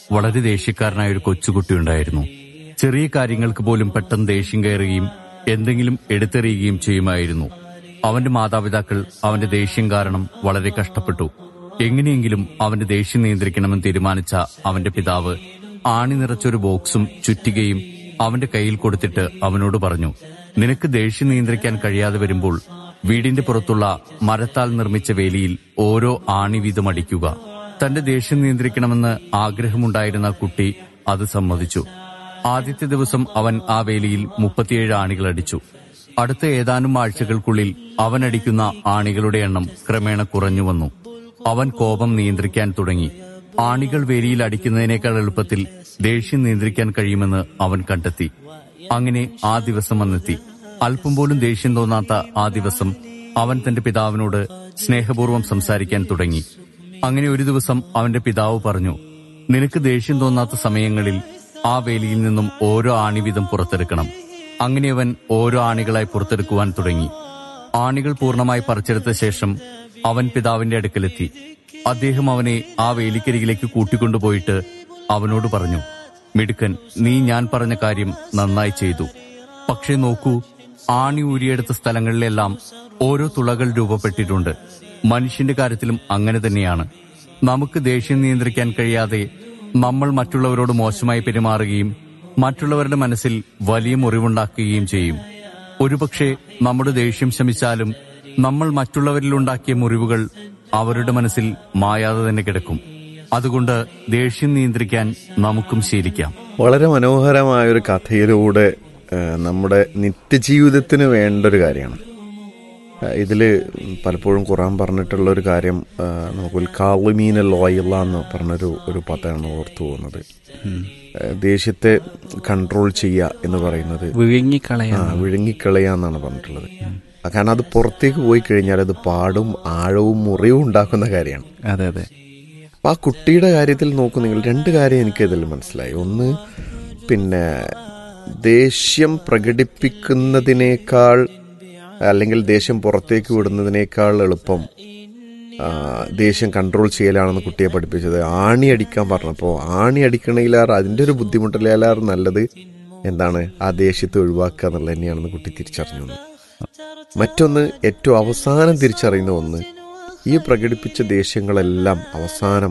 വളരെ ദേഷ്യക്കാരനായ ഒരു കൊച്ചുകുട്ടിയുണ്ടായിരുന്നു ചെറിയ കാര്യങ്ങൾക്ക് പോലും പെട്ടെന്ന് ദേഷ്യം കയറുകയും എന്തെങ്കിലും എടുത്തെറിയുകയും ചെയ്യുമായിരുന്നു അവന്റെ മാതാപിതാക്കൾ അവന്റെ ദേഷ്യം കാരണം വളരെ കഷ്ടപ്പെട്ടു എങ്ങനെയെങ്കിലും അവന്റെ ദേഷ്യം നിയന്ത്രിക്കണമെന്ന് തീരുമാനിച്ച അവന്റെ പിതാവ് ആണി നിറച്ചൊരു ബോക്സും ചുറ്റികയും അവന്റെ കയ്യിൽ കൊടുത്തിട്ട് അവനോട് പറഞ്ഞു നിനക്ക് ദേഷ്യം നിയന്ത്രിക്കാൻ കഴിയാതെ വരുമ്പോൾ വീടിന്റെ പുറത്തുള്ള മരത്താൽ നിർമ്മിച്ച വേലിയിൽ ഓരോ ആണി വീതം അടിക്കുക തന്റെ ദേഷ്യം നിയന്ത്രിക്കണമെന്ന് ആഗ്രഹമുണ്ടായിരുന്ന കുട്ടി അത് സമ്മതിച്ചു ആദ്യത്തെ ദിവസം അവൻ ആ വേലിയിൽ മുപ്പത്തിയേഴ് ആണികൾ അടിച്ചു അടുത്ത ഏതാനും ആഴ്ചകൾക്കുള്ളിൽ അവൻ അടിക്കുന്ന ആണികളുടെ എണ്ണം ക്രമേണ കുറഞ്ഞു വന്നു അവൻ കോപം നിയന്ത്രിക്കാൻ തുടങ്ങി ആണികൾ വേലിയിൽ അടിക്കുന്നതിനേക്കാൾ എളുപ്പത്തിൽ ദേഷ്യം നിയന്ത്രിക്കാൻ കഴിയുമെന്ന് അവൻ കണ്ടെത്തി അങ്ങനെ ആ ദിവസം വന്നെത്തി അല്പം പോലും ദേഷ്യം തോന്നാത്ത ആ ദിവസം അവൻ തന്റെ പിതാവിനോട് സ്നേഹപൂർവ്വം സംസാരിക്കാൻ തുടങ്ങി അങ്ങനെ ഒരു ദിവസം അവന്റെ പിതാവ് പറഞ്ഞു നിനക്ക് ദേഷ്യം തോന്നാത്ത സമയങ്ങളിൽ ആ വേലിയിൽ നിന്നും ഓരോ ആണി വീതം പുറത്തെടുക്കണം അങ്ങനെ അവൻ ഓരോ ആണികളായി പുറത്തെടുക്കുവാൻ തുടങ്ങി ആണികൾ പൂർണ്ണമായി പറിച്ചെടുത്ത ശേഷം അവൻ പിതാവിന്റെ അടുക്കലെത്തി അദ്ദേഹം അവനെ ആ വേലിക്കരികിലേക്ക് കൂട്ടിക്കൊണ്ടുപോയിട്ട് അവനോട് പറഞ്ഞു മിടുക്കൻ നീ ഞാൻ പറഞ്ഞ കാര്യം നന്നായി ചെയ്തു പക്ഷേ നോക്കൂ ആണി ഊരിയെടുത്ത സ്ഥലങ്ങളിലെല്ലാം ഓരോ തുളകൾ രൂപപ്പെട്ടിട്ടുണ്ട് മനുഷ്യന്റെ കാര്യത്തിലും അങ്ങനെ തന്നെയാണ് നമുക്ക് ദേഷ്യം നിയന്ത്രിക്കാൻ കഴിയാതെ നമ്മൾ മറ്റുള്ളവരോട് മോശമായി പെരുമാറുകയും മറ്റുള്ളവരുടെ മനസ്സിൽ വലിയ മുറിവുണ്ടാക്കുകയും ചെയ്യും ഒരുപക്ഷെ നമ്മുടെ ദേഷ്യം ശമിച്ചാലും നമ്മൾ മറ്റുള്ളവരിലുണ്ടാക്കിയ മുറിവുകൾ അവരുടെ മനസ്സിൽ മായാതെ തന്നെ കിടക്കും അതുകൊണ്ട് ദേഷ്യം നിയന്ത്രിക്കാൻ നമുക്കും ശീലിക്കാം വളരെ മനോഹരമായ ഒരു കഥയിലൂടെ ആ, നമ്മുടെ നിത്യജീവിതത്തിന് വേണ്ട ഒരു കാര്യമാണ് ഇതിൽ പലപ്പോഴും ഖുറാൻ പറഞ്ഞിട്ടുള്ള ഒരു കാര്യം ആ, നമുക്ക് കാളുമീന ലോയില്ല എന്ന് പറഞ്ഞൊരു ഒരു പദമാണ് ഓർത്തു പോകുന്നത് ആ, ദേഷ്യത്തെ കൺട്രോൾ ചെയ്യുക എന്ന് പറയുന്നത് ആ വിഴുങ്ങിക്കളയാൻ വിഴുങ്ങിക്കളയുക എന്നാണ് പറഞ്ഞിട്ടുള്ളത് കാരണം അത് പുറത്തേക്ക് പോയി കഴിഞ്ഞാൽ അത് പാടും ആഴവും മുറിവും ഉണ്ടാക്കുന്ന കാര്യമാണ് അതെ അതെ അപ്പൊ ആ കുട്ടിയുടെ കാര്യത്തിൽ നോക്കൂ നിങ്ങൾ രണ്ട് കാര്യം എനിക്ക് ഇതിൽ മനസ്സിലായി ഒന്ന് പിന്നെ ദേഷ്യം പ്രകടിപ്പിക്കുന്നതിനേക്കാൾ അല്ലെങ്കിൽ ദേഷ്യം പുറത്തേക്ക് വിടുന്നതിനേക്കാൾ എളുപ്പം ആ, ദേഷ്യം കൺട്രോൾ ചെയ്യലാണെന്ന് കുട്ടിയെ പഠിപ്പിച്ചത് ആണി അടിക്കാൻ പറഞ്ഞപ്പോൾ ആണി അടിക്കണയിലാറ് അതിൻ്റെ ഒരു ബുദ്ധിമുട്ടിലേലാറ് നല്ലത് എന്താണ് ആ ദേഷ്യത്തെ ഒഴിവാക്കുക എന്നുള്ളത് തന്നെയാണെന്ന് കുട്ടി തിരിച്ചറിഞ്ഞു എന്ന്. മറ്റൊന്ന് ഏറ്റവും അവസാനം തിരിച്ചറിയുന്ന ഒന്ന് ഈ പ്രകടിപ്പിച്ച ദേഷ്യങ്ങളെല്ലാം അവസാനം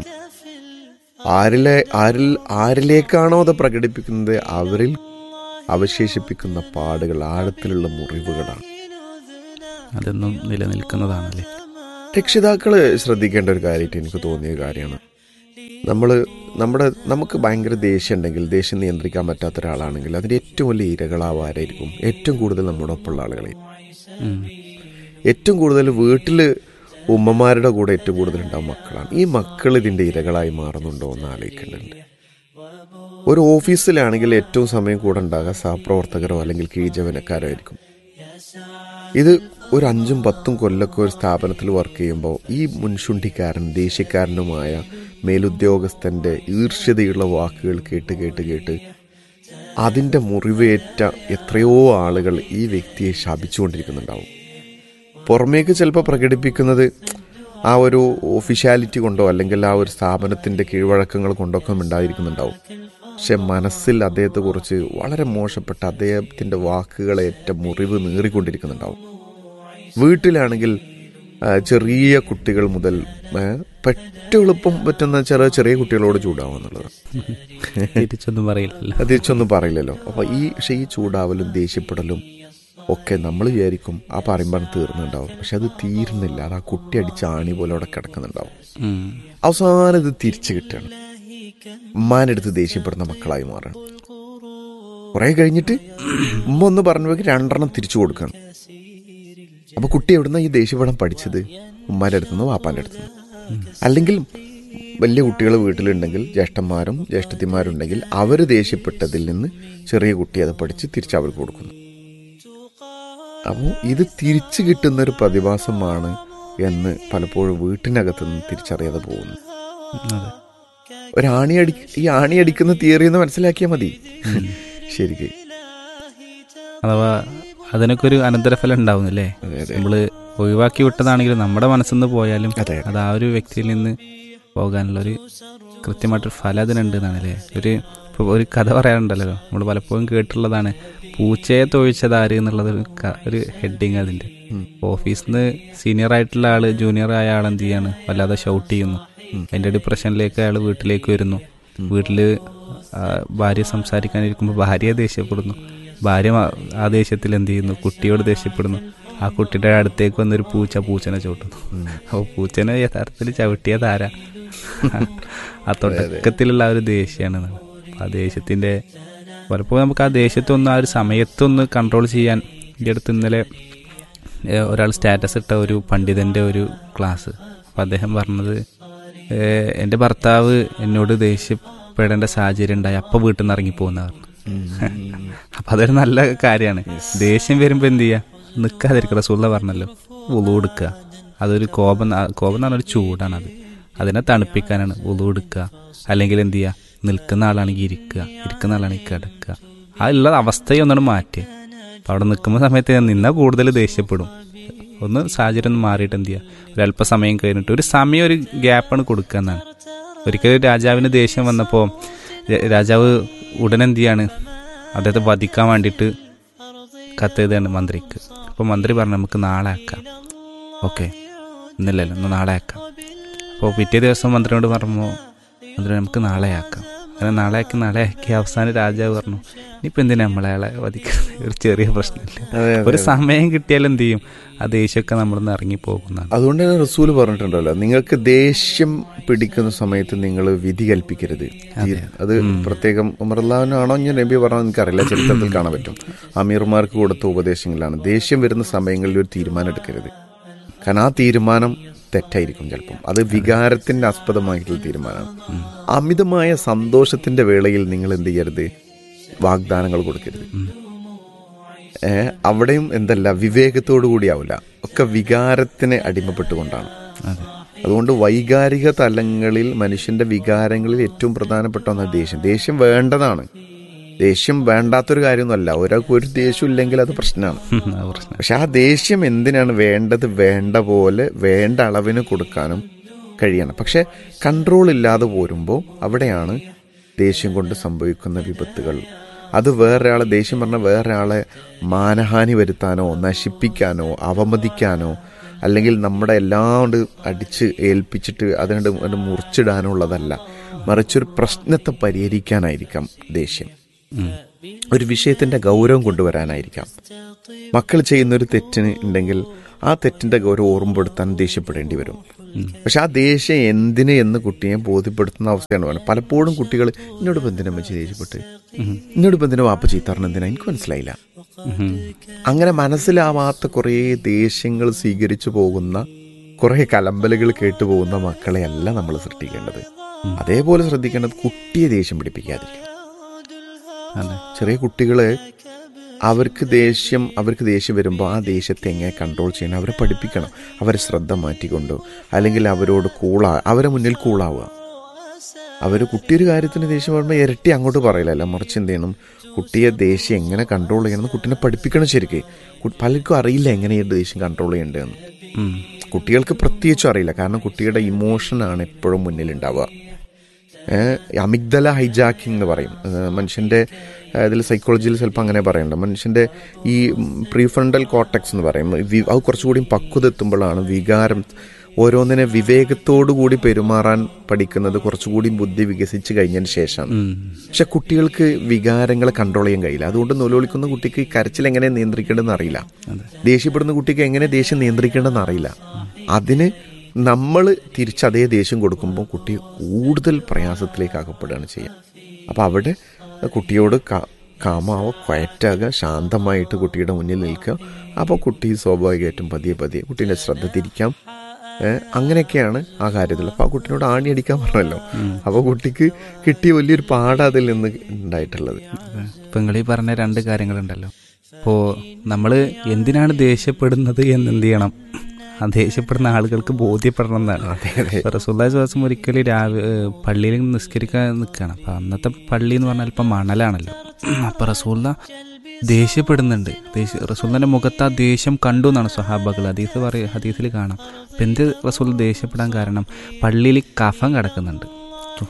ആരിലെ ആരിൽ ആരിലേക്കാണോ അത് പ്രകടിപ്പിക്കുന്നത് അവരിൽ അവശേഷിപ്പിക്കുന്ന പാടുകൾ ആഴത്തിലുള്ള മുറിവുകളാണ് അതൊന്നും നിലനിൽക്കുന്നതാണല്ലേ രക്ഷിതാക്കള് ശ്രദ്ധിക്കേണ്ട ഒരു കാര്യമായിട്ട് എനിക്ക് തോന്നിയ കാര്യമാണ് നമ്മൾ നമ്മുടെ നമുക്ക് ഭയങ്കര ദേഷ്യം ഉണ്ടെങ്കിൽ ദേഷ്യം നിയന്ത്രിക്കാൻ പറ്റാത്ത ഒരാളാണെങ്കിൽ അതിൻ്റെ ഏറ്റവും വലിയ ഇരകളാവാരായിരിക്കും ഏറ്റവും കൂടുതൽ നമ്മുടെ ഒപ്പമുള്ള ആളുകളെ ഉം. ഏറ്റവും കൂടുതൽ വീട്ടിൽ ഉമ്മമാരുടെ കൂടെ ഏറ്റവും കൂടുതൽ ഉണ്ടാവും മക്കളാണ് ഈ മക്കൾ ഇതിൻ്റെ ഇരകളായി മാറുന്നുണ്ടോ എന്ന് ആലോചിക്കുന്നുണ്ട് ഒരു ഓഫീസിലാണെങ്കിൽ ഏറ്റവും സമയം കൂടെ ഉണ്ടാകുക സഹപ്രവർത്തകരോ അല്ലെങ്കിൽ കീഴ്ജവനക്കാരോ ആയിരിക്കും ഇത് ഒരു അഞ്ചും പത്തും കൊല്ലൊക്കെ ഒരു സ്ഥാപനത്തിൽ വർക്ക് ചെയ്യുമ്പോൾ ഈ മുൻശുണ്ടിക്കാരൻ ദേഷ്യക്കാരനുമായ മേലുദ്യോഗസ്ഥന്റെ ഈർഷ്യതയുള്ള വാക്കുകൾ കേട്ട് കേട്ട് കേട്ട് അതിൻ്റെ മുറിവേറ്റ എത്രയോ ആളുകൾ ഈ വ്യക്തിയെ ശാപിച്ചുകൊണ്ടിരിക്കുന്നുണ്ടാവും പുറമേക്ക് ചിലപ്പോൾ പ്രകടിപ്പിക്കുന്നത് ആ ഒരു ഒഫീഷ്യാലിറ്റി കൊണ്ടോ അല്ലെങ്കിൽ ആ ഒരു സ്ഥാപനത്തിന്റെ കീഴ്വഴക്കങ്ങൾ കൊണ്ടൊക്കെ ഉണ്ടായിരിക്കുന്നുണ്ടാവും പക്ഷെ മനസ്സിൽ അദ്ദേഹത്തെക്കുറിച്ച് വളരെ മോശപ്പെട്ട അദ്ദേഹത്തിന്റെ വാക്കുകളേറ്റ മുറിവ് നീറിക്കൊണ്ടിരിക്കുന്നുണ്ടാവും വീട്ടിലാണെങ്കിൽ ആ, ചെറിയ കുട്ടികൾ മുതൽ ആ, പെട്ടെന്ന് എളുപ്പം പറ്റുന്ന ചെറിയ ചെറിയ കുട്ടികളോട് ചൂടാവുക എന്നുള്ളത് തിരിച്ചൊന്നും പറയില്ലല്ലോ അത് തിരിച്ചൊന്നും പറയില്ലല്ലോ അപ്പൊ ഈ പക്ഷെ ഈ ചൂടാവലും ദേഷ്യപ്പെടലും ഒക്കെ നമ്മൾ വിചാരിക്കും ആ പറയുമ്പോൾ തീർന്നുണ്ടാവും പക്ഷെ അത് തീരുന്നില്ല അത് ആ കുട്ടി അടിച്ച ആണി പോലെ അവിടെ കിടക്കുന്നുണ്ടാവും ഉം. അവസാനം ഇത് തിരിച്ചു കിട്ടുകയാണ് ഉമ്മാനെടുത്ത് ദേഷ്യപ്പെടുന്ന മക്കളായി മാറണം കുറെ കഴിഞ്ഞിട്ട് ഉമ്മ ഒന്ന് പറഞ്ഞവർക്ക് രണ്ടെണ്ണം തിരിച്ചു കൊടുക്കണം അപ്പൊ കുട്ടി എവിടുന്ന ഈ ദേഷ്യപ്പെടാൻ പഠിച്ചത് ഉമ്മാന്റെ അടുത്തുനിന്ന് വാപ്പാന്റെ അടുത്തുനിന്ന് അല്ലെങ്കിൽ വലിയ കുട്ടികൾ വീട്ടിലുണ്ടെങ്കിൽ ജ്യേഷ്ഠന്മാരും ജ്യേഷ്ഠത്തിമാരും ഉണ്ടെങ്കിൽ അവർ ദേഷ്യപ്പെട്ടതിൽ നിന്ന് ചെറിയ കുട്ടി അത് പഠിച്ച് തിരിച്ച് അവർക്ക് കൊടുക്കുന്നു അപ്പോൾ ഇത് തിരിച്ചു കിട്ടുന്ന ഒരു പ്രതിഭാസമാണ് എന്ന് പലപ്പോഴും വീട്ടിനകത്ത് നിന്ന് തിരിച്ചറിയാതെ പോകുന്നു അതെ ഒരു ആണി അടി ഈ ആണി അടിക്കുന്ന തിയറി എന്ന് മനസ്സിലാക്കിയാൽ മതി ശരിക്ക് അഥവാ അതിനൊക്കെ ഒരു അനന്തരഫലം ഉണ്ടാവുന്നല്ലേ അതെ, അതെ. നമ്മള് ഒഴിവാക്കി വിട്ടതാണെങ്കിലും നമ്മുടെ മനസ്സിൽ നിന്ന് പോയാലും അതെ. അത് ആ ഒരു വ്യക്തിയിൽ നിന്ന് പോകാനുള്ള ഒരു കൃത്യമായിട്ടൊരു ഫലം അതിനുണ്ട് എന്നാണ് അല്ലേ ഒരു ഇപ്പോൾ ഒരു കഥ പറയാറുണ്ടല്ലോ നമ്മൾ പലപ്പോഴും കേട്ടിട്ടുള്ളതാണ് പൂച്ചയെ തൊഴിച്ചത് ആര് എന്നുള്ളത് ഒരു ക- ഒരു ഹെഡിങ് അതിൻ്റെ ഓഫീസിൽ നിന്ന് സീനിയർ ആയിട്ടുള്ള ആള് ജൂനിയർ ആയ ആൾ എന്ത് ചെയ്യാണ് വല്ലാതെ ഷൗട്ട് ചെയ്യുന്നു അതിന്റെ ഡിപ്രഷനിലേക്ക് അയാൾ വീട്ടിലേക്ക് വരുന്നു വീട്ടില് ആ, ഭാര്യ സംസാരിക്കാനിരിക്കുമ്പോൾ ഭാര്യ ദേഷ്യപ്പെടുന്നു ഭാര്യ ആ- ആ ദേഷ്യത്തിൽ എന്ത് ചെയ്യുന്നു കുട്ടിയോട് ദേഷ്യപ്പെടുന്നു ആ കുട്ടിയുടെ അടുത്തേക്ക് വന്നൊരു പൂച്ച പൂച്ചനെ ചവിട്ടുന്നു അപ്പോൾ പൂച്ചനെ യഥാർത്ഥത്തിൽ ചവിട്ടിയത് ആരാ ആ തുടക്കത്തിലുള്ള ആ ഒരു ദേഷ്യമാണ് ആ ദേഷ്യത്തിന്റെ പലപ്പോഴും നമുക്ക് ആ ദേഷ്യത്തൊന്ന് ആ ഒരു സമയത്തൊന്ന് കൺട്രോൾ ചെയ്യാൻ എൻ്റെ അടുത്ത് ഇന്നലെ ഏഹ്, ഒരാൾ സ്റ്റാറ്റസ് ഇട്ട ഒരു പണ്ഡിതന്റെ ഒരു ക്ലാസ് അപ്പം അദ്ദേഹം പറഞ്ഞത് ഏഹ്, എൻ്റെ ഭർത്താവ് എന്നോട് ദേഷ്യപ്പെടേണ്ട സാഹചര്യം ഉണ്ടായി അപ്പം വീട്ടിൽ നിന്ന് ഇറങ്ങി പോകുന്ന പറഞ്ഞു അപ്പം അതൊരു നല്ല കാര്യമാണ് ദേഷ്യം വരുമ്പോൾ എന്ത് ചെയ്യുക നിൽക്കാതിരിക്കുക റസൂള്ള പറഞ്ഞല്ലോ ഉളു എടുക്കുക അതൊരു കോപം ന- കോപം എന്ന് പറഞ്ഞാൽ ഒരു ചൂടാണ് അത് അതിനെ തണുപ്പിക്കാനാണ് ഉളു എടുക്കുക അല്ലെങ്കിൽ എന്ത് ചെയ്യുക നിൽക്കുന്ന ആളാണെങ്കിൽ ഇരിക്കുക ഇരിക്കുന്ന ആളാണെങ്കിൽ കിടക്കുക ആ ഉള്ള അവസ്ഥയെ ഒന്നാണ് മാറ്റുക അപ്പം അവിടെ നിൽക്കുന്ന സമയത്ത് നിന്നാൽ കൂടുതൽ ദേഷ്യപ്പെടും ഒന്ന് സാഹചര്യം ഒന്ന് മാറിയിട്ട് എന്ത് ചെയ്യുക ഒരല്പസമയം കഴിഞ്ഞിട്ട് ഒരു സമയം ഒരു ഗ്യാപ്പാണ് കൊടുക്കുക എന്നാണ് ഒരിക്കലും രാജാവിന് ദേഷ്യം വന്നപ്പോൾ രാജാവ് ഉടനെ എന്ത് ചെയ്യാണ് അദ്ദേഹത്തെ വധിക്കാൻ വേണ്ടിയിട്ട് കത്തെഴുതാണ് മന്ത്രിക്ക് അപ്പോൾ മന്ത്രി പറഞ്ഞു നമുക്ക് നാളെ ആക്കാം ഓക്കെ ഇന്നില്ലല്ലോ ഒന്ന് നാളെ ആക്കാം അപ്പോൾ പിറ്റേ ദിവസം മന്ത്രിയോട് പറഞ്ഞു മന്ത്രി നമുക്ക് നാളെ ആക്കാം അങ്ങനെ നാളെ ആക്കി നാളെ ആക്കി അവസാനം രാജാവ് പറഞ്ഞു ഇനിയിപ്പോൾ എന്തിനാ നമ്മളയാളെ വധിക്കുന്നത് ഒരു ചെറിയ പ്രശ്നമില്ല അതെ, ഒരു സമയം കിട്ടിയാൽ എന്ത് ചെയ്യും ആ ദേഷ്യമൊക്കെ നമ്മളിന്ന് ഇറങ്ങി പോകുന്നതാണ് അതുകൊണ്ട് തന്നെ റസൂല് പറഞ്ഞിട്ടുണ്ടല്ലോ നിങ്ങൾക്ക് ദേഷ്യം പിടിക്കുന്ന സമയത്ത് നിങ്ങൾ വിധി കൽപ്പിക്കരുത് അത് പ്രത്യേകം ഉമർലാവിനാണോ ഞാൻ നബി പറഞ്ഞത് എനിക്കറിയില്ല ചരിത്രത്തിൽ കാണാൻ പറ്റും അമീർമാർക്ക് കൊടുത്ത ഉപദേശങ്ങളാണ് ദേഷ്യം വരുന്ന സമയങ്ങളിൽ ഒരു തീരുമാനം എടുക്കരുത് കാരണം ആ തീരുമാനം തെറ്റായിരിക്കും ചിലപ്പം അത് വികാരത്തിന്റെ ആസ്പദമായിട്ടുള്ള തീരുമാനമാണ് അമിതമായ സന്തോഷത്തിന്റെ വേളയിൽ നിങ്ങൾ എന്ത് ചെയ്യരുത് വാഗ്ദാനങ്ങൾ കൊടുക്കരുത് ഏ, അവിടെയും എന്തല്ല വിവേകത്തോടു കൂടിയാവില്ല ഒക്കെ വികാരത്തിന് അടിമപ്പെട്ടുകൊണ്ടാണ് അതെ അതുകൊണ്ട് വൈകാരിക തലങ്ങളിൽ മനുഷ്യന്റെ വികാരങ്ങളിൽ ഏറ്റവും പ്രധാനപ്പെട്ട ഒന്നാണ് ദേഷ്യം ദേഷ്യം വേണ്ടതാണ് ദേഷ്യം വേണ്ടാത്തൊരു കാര്യമൊന്നുമല്ല ഒരാൾക്ക് ഒരു ദേഷ്യം ഇല്ലെങ്കിൽ അത് പ്രശ്നമാണ് ഉം, അത് പ്രശ്നം പക്ഷെ ആ ദേഷ്യം എന്തിനാണ് വേണ്ടത് വേണ്ട പോലെ വേണ്ട അളവിന് കൊടുക്കാനും കഴിയണം പക്ഷെ കൺട്രോൾ ഇല്ലാതെ പോരുമ്പോൾ അവിടെയാണ് ദേഷ്യം കൊണ്ട് സംഭവിക്കുന്ന വിപത്തുകൾ അത് വേറൊരാളെ ദേഷ്യം പറഞ്ഞാൽ വേറൊരാളെ മാനഹാനി വരുത്താനോ നശിപ്പിക്കാനോ അവമതിക്കാനോ അല്ലെങ്കിൽ നമ്മുടെ എല്ലാം കൊണ്ട് അടിച്ച് ഏൽപ്പിച്ചിട്ട് അതിനോട് അത് മുറിച്ചിടാനോ ഉള്ളതല്ല മറിച്ചൊരു പ്രശ്നത്തെ പരിഹരിക്കാനായിരിക്കാം ദേഷ്യം ഒരു വിഷയത്തിന്റെ ഗൗരവം കൊണ്ടുവരാനായിരിക്കാം മക്കൾ ചെയ്യുന്ന ഒരു തെറ്റിന് ഉണ്ടെങ്കിൽ ആ തെറ്റിന്റെ ഗൗരവം ഓർമ്മപ്പെടുത്താൻ ദേഷ്യപ്പെടേണ്ടി വരും പക്ഷെ ആ ദേഷ്യം എന്തിന് എന്ന് കുട്ടിയെ ബോധ്യപ്പെടുത്തുന്ന അവസ്ഥയാണ് വേണം പലപ്പോഴും കുട്ടികൾ എന്നോട് ഇപ്പം എന്തിനാ അമ്മച്ചി ദേഷ്യപ്പെട്ട് എന്നോട് ഇപ്പം എന്തിനാ വാപ്പ ചീത്തറിന് എന്തിനാ എനിക്ക് മനസ്സിലായില്ല ഉം. അങ്ങനെ മനസ്സിലാവാത്ത കുറേ ദേഷ്യങ്ങൾ സ്വീകരിച്ചു പോകുന്ന കുറേ കലമ്പലുകൾ കേട്ടുപോകുന്ന മക്കളെയല്ല നമ്മൾ സൃഷ്ടിക്കേണ്ടത് അതേപോലെ ശ്രദ്ധിക്കേണ്ടത് കുട്ടിയെ ദേഷ്യം പിടിപ്പിക്കാതിരിക്കും അതെ ചെറിയ കുട്ടികള് അവർക്ക് ദേഷ്യം അവർക്ക് ദേഷ്യം വരുമ്പോൾ ആ ദേഷ്യത്തെ എങ്ങനെ കൺട്രോൾ ചെയ്യണം അവരെ പഠിപ്പിക്കണം അവരെ ശ്രദ്ധ മാറ്റിക്കൊണ്ടോ അല്ലെങ്കിൽ അവരോട് കൂളാ അവരെ മുന്നിൽ കൂളാവുക അവർ കുട്ടിയൊരു കാര്യത്തിന് ദേഷ്യം വരുമ്പോൾ ഇരട്ടി അങ്ങോട്ട് പറയില്ലല്ല മറിച്ച് എന്ത് ചെയ്യണം കുട്ടിയെ ദേഷ്യം എങ്ങനെ കൺട്രോൾ ചെയ്യണം കുട്ടീനെ പഠിപ്പിക്കണം ശരിക്ക് കു- പലർക്കും അറിയില്ല എങ്ങനെ ഈ ദേഷ്യം കൺട്രോൾ ചെയ്യേണ്ടതെന്ന് ഉം. കുട്ടികൾക്ക് പ്രത്യേകിച്ചും അറിയില്ല കാരണം കുട്ടിയുടെ ഇമോഷനാണ് എപ്പോഴും മുന്നിലുണ്ടാവുക ഏഹ് അമിഗ്ദല ഹൈജാക്കിംഗ് എന്ന് പറയും ഏഹ് മനുഷ്യന്റെ ഏഹ് ഇതിൽ സൈക്കോളജിയിൽ ചിലപ്പോൾ അങ്ങനെ പറയുന്നുണ്ട് മനുഷ്യന്റെ ഈ പ്രീഫ്രണ്ടൽ കോട്ടക്സ് എന്ന് പറയും വി- അത് കുറച്ചുകൂടി പക്വത എത്തുമ്പോഴാണ് വികാരം ഓരോന്നിനെ വിവേകത്തോടു കൂടി പെരുമാറാൻ പഠിക്കുന്നത് കുറച്ചുകൂടി ബുദ്ധി വികസിച്ച് കഴിഞ്ഞതിന് ശേഷമാണ് ഉം. പക്ഷെ കുട്ടികൾക്ക് വികാരങ്ങളെ കൺട്രോൾ ചെയ്യാൻ കഴിയില്ല അതുകൊണ്ട് നൊലോളിക്കുന്ന കുട്ടിക്ക് ഈ കരച്ചിൽ എങ്ങനെ നിയന്ത്രിക്കേണ്ടതെന്ന് അറിയില്ല ദേഷ്യപ്പെടുന്ന കുട്ടിക്ക് എങ്ങനെ ദേഷ്യം നിയന്ത്രിക്കേണ്ടതെന്ന് അറിയില്ല അതിന് നമ്മൾ തിരിച്ച് അതേ ദേഷ്യം കൊടുക്കുമ്പോൾ കുട്ടി കൂടുതൽ പ്രയാസത്തിലേക്ക് അകപ്പെടുകയാണ് ചെയ്യുക അപ്പം അവിടെ കുട്ടിയോട് കാ- കാമാവോ ക്വയറ്റാകുക ശാന്തമായിട്ട് കുട്ടിയുടെ മുന്നിൽ നിൽക്കുക അപ്പോൾ കുട്ടി സ്വാഭാവികമായിട്ടും പതിയെ പതിയെ കുട്ടീൻ്റെ ശ്രദ്ധ തിരിക്കാം ഏഹ് അങ്ങനെയൊക്കെയാണ് ആ കാര്യത്തിൽ അപ്പോൾ ആ കുട്ടീനോട് ആണി അടിക്കാൻ പറഞ്ഞല്ലോ അപ്പോൾ കുട്ടിക്ക് കിട്ടിയ വലിയൊരു പാഠം അതിൽ നിന്ന് ഉണ്ടായിട്ടുള്ളത് ഇപ്പം നിങ്ങൾ ഈ പറഞ്ഞ രണ്ട് കാര്യങ്ങളുണ്ടല്ലോ അപ്പോൾ നമ്മൾ എന്തിനാണ് ദേഷ്യപ്പെടുന്നത് എന്ന് എന്ത് ചെയ്യണം ആ ദേഷ്യപ്പെടുന്ന ആളുകൾക്ക് ബോധ്യപ്പെടണം എന്നാണ് ഇപ്പൊ റസൂല്ലാ ദിവസം ഒരിക്കലും രാവിലെ പള്ളിയിൽ നിസ്കരിക്കാൻ നിൽക്കുകയാണ് അപ്പം അന്നത്തെ പള്ളി എന്ന് പറഞ്ഞാൽ ഇപ്പം മണലാണല്ലോ അപ്പം റസൂല്ല ദേഷ്യപ്പെടുന്നുണ്ട് ദേഷ്യ റസൂലിന്റെ മുഖത്ത് ആ ദേഷ്യം കണ്ടു എന്നാണ് സ്വഹാബകൾ ഹദീസ് പറയ ഹദീസിൽ കാണാം അപ്പം എന്ത് റസൂൽ ദേഷ്യപ്പെടാൻ കാരണം പള്ളിയിൽ കഫം കിടക്കുന്നുണ്ട്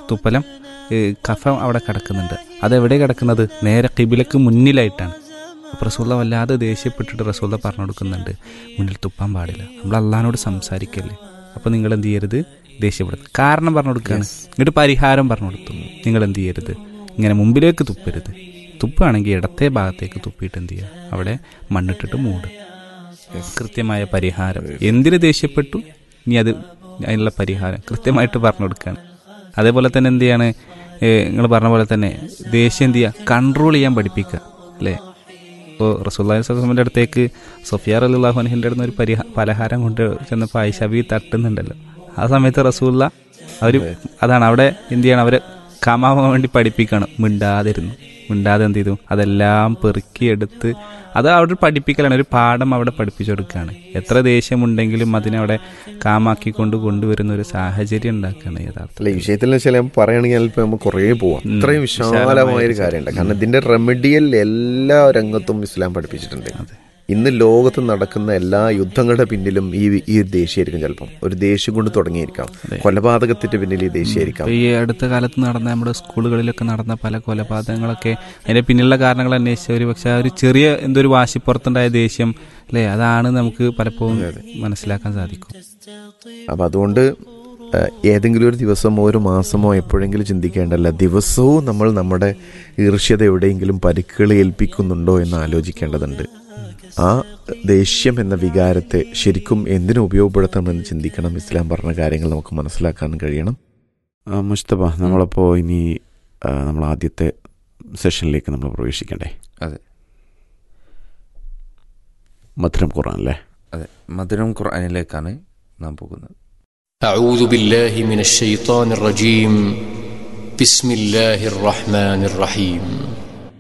തുപ്പലം ഏ, കഫം അവിടെ കിടക്കുന്നുണ്ട് അതെവിടെ കിടക്കുന്നത് നേരെ കിബിലക്ക് മുന്നിലായിട്ടാണ് അപ്പോൾ റസൂള്ള വല്ലാതെ ദേഷ്യപ്പെട്ടിട്ട് റസൂള്ള പറഞ്ഞു കൊടുക്കുന്നുണ്ട് മുന്നിൽ തുപ്പാൻ പാടില്ല നമ്മൾ അള്ളഹാനോട് സംസാരിക്കല്ലേ അപ്പോൾ നിങ്ങൾ എന്ത് ചെയ്യരുത് ദേഷ്യപ്പെടുന്നത് കാരണം പറഞ്ഞു കൊടുക്കുകയാണ് എന്നിട്ട് പരിഹാരം പറഞ്ഞു കൊടുത്തു നിങ്ങൾ എന്ത് ചെയ്യരുത് ഇങ്ങനെ മുമ്പിലേക്ക് തുപ്പരുത് തുപ്പാണെങ്കിൽ ഇടത്തെ ഭാഗത്തേക്ക് തുപ്പിയിട്ട് എന്ത് ചെയ്യുക അവിടെ മണ്ണിട്ടിട്ട് മൂടും കൃത്യമായ പരിഹാരം എന്തിന് ദേഷ്യപ്പെട്ടു ഇനി അത് അതിനുള്ള പരിഹാരം കൃത്യമായിട്ട് പറഞ്ഞു കൊടുക്കുകയാണ് അതേപോലെ തന്നെ എന്ത് ചെയ്യാണ് നിങ്ങൾ പറഞ്ഞ പോലെ തന്നെ ദേഷ്യം എന്ത് ചെയ്യുക കൺട്രോൾ ചെയ്യാൻ പഠിപ്പിക്കുക അല്ലേ ഇപ്പോൾ റസൂല്ലാഹി സ്വലമിൻ്റെ അടുത്തേക്ക് സൊഫിയ അലിള്ളാഹു അനഹിൻ്റെ അടുത്ത് ഒരു പരിഹാ പലഹാരം കൊണ്ട് ചെന്നപ്പോൾ ഐഷബി തട്ടുന്നുണ്ടല്ലോ ആ സമയത്ത് റസൂല്ല അവർ അതാണ് അവിടെ എന്ത് ചെയ്യണം അവരെ കാമാവാൻ വേണ്ടി പഠിപ്പിക്കണം മിണ്ടാതിരുന്നു മിണ്ടാതെ എന്ത് ചെയ്തു അതെല്ലാം പെറുക്കിയെടുത്ത് അത് അവിടെ പഠിപ്പിക്കലാണ് ഒരു പാഠം അവിടെ പഠിപ്പിച്ചു കൊടുക്കുകയാണ് എത്ര ദേഷ്യമുണ്ടെങ്കിലും അതിനവിടെ കാമാക്കിക്കൊണ്ട് കൊണ്ടുവരുന്ന ഒരു സാഹചര്യം ഉണ്ടാക്കുകയാണ് യഥാർത്ഥം അല്ല ഈ വിഷയത്തിൽ വെച്ചാൽ ഞാൻ പറയുകയാണെങ്കിൽ ചിലപ്പോൾ നമുക്ക് കുറേ പോവാം ഇത്രയും വിശാലമായ ഒരു കാര്യമുണ്ട് കാരണം ഇതിന്റെ റെമഡിയൽ എല്ലാ രംഗത്തും ഇസ്ലാം പഠിപ്പിച്ചിട്ടുണ്ട് ഇന്ന് ലോകത്ത് നടക്കുന്ന എല്ലാ യുദ്ധങ്ങളുടെ പിന്നിലും ഈ ഈ ദേഷ്യമായിരിക്കും ചിലപ്പം ഒരു ദേഷ്യം കൊണ്ട് തുടങ്ങിയിരിക്കാം കൊലപാതകത്തിന്റെ പിന്നിൽ ഈ ദേഷ്യമായിരിക്കാം ഈ അടുത്ത കാലത്ത് നടന്ന നമ്മുടെ സ്കൂളുകളിലൊക്കെ നടന്ന പല കൊലപാതകങ്ങളൊക്കെ അതിന്റെ പിന്നിലുള്ള കാരണങ്ങൾ അന്വേഷിച്ച ഒരു പക്ഷെ ആ ഒരു ചെറിയ എന്തോ ഒരു വാശിപ്പുറത്തുണ്ടായ ദേഷ്യം അല്ലേ അതാണ് നമുക്ക് പലപ്പോഴും മനസ്സിലാക്കാൻ സാധിക്കും അപ്പം അതുകൊണ്ട് ഏഹ്, ഏതെങ്കിലും ഒരു ദിവസമോ ഒരു മാസമോ എപ്പോഴെങ്കിലും ചിന്തിക്കേണ്ടല്ല ദിവസവും നമ്മൾ നമ്മുടെ ഈർഷ്യത എവിടെയെങ്കിലും പരിക്കുകൾ ഏൽപ്പിക്കുന്നുണ്ടോ എന്ന് ആലോചിക്കേണ്ടതുണ്ട് ആ ദേഷ്യം എന്ന വികാരത്തെ ശരിക്കും എന്തിനു ഉപയോഗപ്പെടുത്തണമെന്ന് ചിന്തിക്കണം ഇസ്ലാം പറഞ്ഞ കാര്യങ്ങൾ നമുക്ക് മനസ്സിലാക്കാൻ കഴിയണം ആ, മുസ്തഫ നമ്മളപ്പോൾ ഇനി ആ, നമ്മൾ ആദ്യത്തെ സെഷനിലേക്ക് നമ്മൾ പ്രവേശിക്കണ്ടേ അതെ മധുരം ഖുറാൻ അല്ലേ അതെ മധുരം ഖുർആനിലേക്കാണ് നാം പോകുന്നത് أعوذ بالله من الشيطان الرجيم بسم الله الرحمن الرحيم